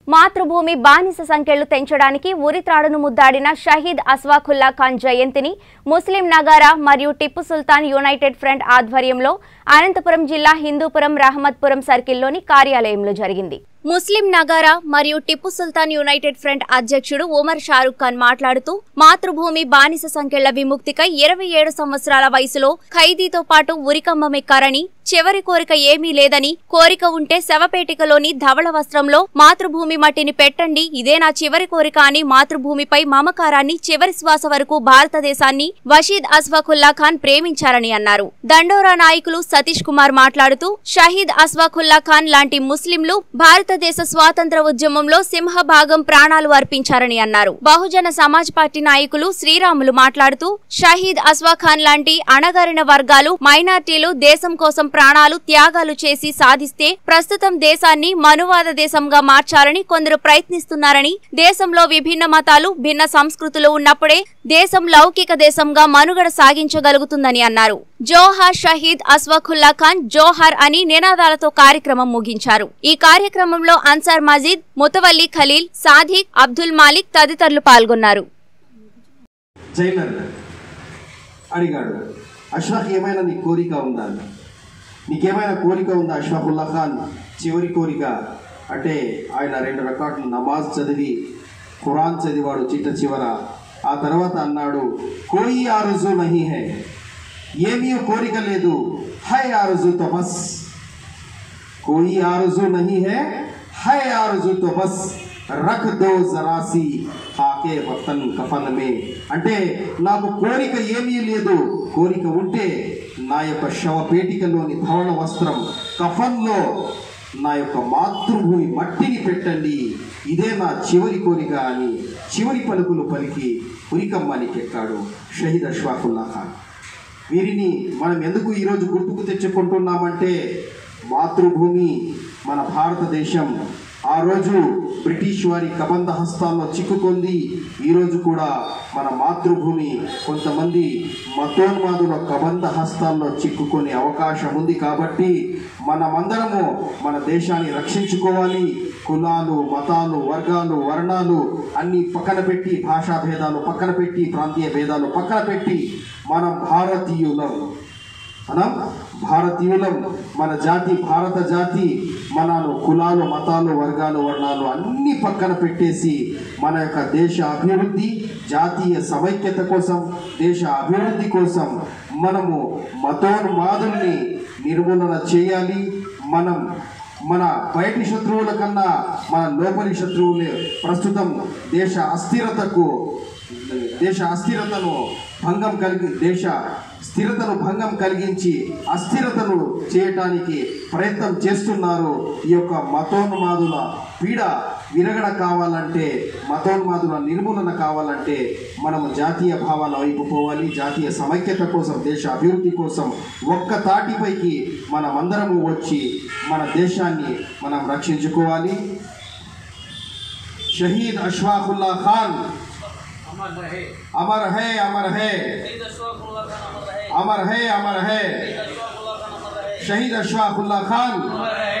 మాతృభూమి బానిస సంఖ్యలు తెంచడానికి ఉరిత్రాడును ముద్దాడిన షహీద్ అస్వాఖుల్లా ఖాన్ జయంతిని ముస్లిం నగారా మరియు టిప్పు సుల్తాన్ యునైటెడ్ ఫ్రంట్ ఆధ్వర్యంలో అనంతపురం జిల్లా హిందూపురం రహమత్పురం సర్కిల్లోని కార్యాలయంలో జరిగింది ముస్లిం నగారా మరియు టిప్పు సుల్తాన్ యునైటెడ్ ఫ్రంట్ అధ్యక్షుడు ఉమర్ షారుఖ్ ఖాన్ మాట్లాడుతూ మాతృభూమి బానిస సంఖ్యల విముక్తికై ఇరవై ఏడు సంవత్సరాల వయసులో ఖైదీతో పాటు ఉరికమ్మమెక్కారని చివరి కోరిక ఏమీ లేదని కోరిక ఉంటే శవపేటికలోని ధవళ వస్త్రంలో మాతృభూమి మట్టిని పెట్టండి ఇదే నా చివరి కోరిక అని మాతృభూమిపై మమకారాన్ని చివరి శ్వాస వరకు భారతదేశాన్ని వషీద్ అస్వాఖుల్లా ఖాన్ ప్రేమించారని అన్నారు దండోరా నాయకులు సతీష్ కుమార్ మాట్లాడుతూ షహీద్ అస్వాఖుల్లా ఖాన్ లాంటి ముస్లింలు భారతదేశ స్వాతంత్ర ఉద్యమంలో సింహభాగం ప్రాణాలు అర్పించారని అన్నారు బహుజన సమాజ్ పార్టీ నాయకులు శ్రీరాములు మాట్లాడుతూ షహీద్ అస్వా ఖాన్ లాంటి అణగారిన వర్గాలు మైనార్టీలు దేశం కోసం ప్రాణాలు త్యాగాలు చేసి సాధిస్తే ప్రస్తుతం దేశాన్ని మనువాద దేశంగా మార్చాలని కొందరు ప్రయత్నిస్తున్నారని దేశంలో విభిన్న మతాలు భిన్న సంస్కృతులు ఉన్నప్పుడే దేశం లౌకిక దేశంగా మనుగడ సాగించగలుగుతుందని అన్నారు జోహార్ షహీద్ అస్వఖుల్లా ఖాన్ జోహార్ అని నినాదాలతో కార్యక్రమం ముగించారు ఈ కార్యక్రమంలో అన్సార్ మజీద్ ముతవల్లి ఖలీల్ సాదిక్ అబ్దుల్ మాలిక్ తదితరులు పాల్గొన్నారు జైలర్ అడిగాడు అష్ఫాక్ ఏమైనా నీ కోరిక ఉందా నీకేమైనా కోరిక ఉందా అష్ఫాకుల్లా ఖాన్ చివరి కోరిక అంటే ఆయన రెండు రకాట్లు నమాజ్ చదివి ఖురాన్ చదివాడు చిట్ట చివర ఆ తర్వాత అన్నాడు కోయి ఆరుజు నహి హై ఏమీ కోరిక లేదు హై ఆరుజు తో బస్ कोई आरजू नहीं है है आरजू तो बस రఖ్ దో జరాసి హాకే వతన్ కఫన్ మే అంటే నాకు కోరిక ఏమీ లేదు కోరిక ఉంటే నా యొక్క శవపేటికలోని ధవళ వస్త్రం కఫన్లో నా యొక్క మాతృభూమి మట్టిని పెట్టండి ఇదే నా చివరి కోరిక అని చివరి పలుకులు పలికి ఉరికమ్మానికి ఎక్కాడు షహీద్ అష్వాఫుల్లా ఖాన్ వీరిని మనం ఎందుకు ఈరోజు గుర్తుకు తెచ్చుకుంటున్నామంటే మాతృభూమి మన భారతదేశం ఆ రోజు బ్రిటిష్ వారి కబంధ హస్తాల్లో చిక్కుకుంది ఈరోజు కూడా మన మాతృభూమి కొంతమంది మతోన్మాదుల కబంధ హస్తాల్లో చిక్కుకునే అవకాశం ఉంది కాబట్టి మనమందరము మన దేశాన్ని రక్షించుకోవాలి కులాలు మతాలు వర్గాలు వర్ణాలు అన్ని పక్కన పెట్టి భాషా భేదాలు పక్కన పెట్టి ప్రాంతీయ భేదాలు పక్కన పెట్టి మనం భారతీయులం మనం భారతీయులం మన జాతి భారత జాతి మనను కులాలు మతాలు వర్గాలు వర్ణాలు అన్ని పక్కన పెట్టేసి మన యొక్క దేశ అభివృద్ధి జాతీయ సమైక్యత కోసం దేశ అభివృద్ధి కోసం మనము మతోన్మాదుల్ని నిర్మూలన చేయాలి మనం మన బయటి శత్రువుల కన్నా మన లోపలి శత్రువులే ప్రస్తుతం దేశ అస్థిరతకు దేశ అస్థిరతను భంగం కలిగి దేశ స్థిరతను భంగం కలిగించి అస్థిరతను చేయటానికి ప్రయత్నం చేస్తున్నారు ఈ యొక్క మతోన్మాదుల పీడ విరగడ కావాలంటే మతోన్మాదుల నిర్మూలన కావాలంటే మనము జాతీయ భావాల వైపు పోవాలి జాతీయ సమైక్యత కోసం దేశ అభివృద్ధి కోసం ఒక్క తాటిపైకి మనమందరము వచ్చి మన దేశాన్ని మనం రక్షించుకోవాలి షహీద్ అష్వాఫుల్లా ఖాన్ अमर रहे अमर है अमर है शहीद अशफाकुल्लाह खान अमर रहे अमर है अमर है शहीद अशफाकुल्लाह खान अमर रहे शहीद अशफाकुल्ला खान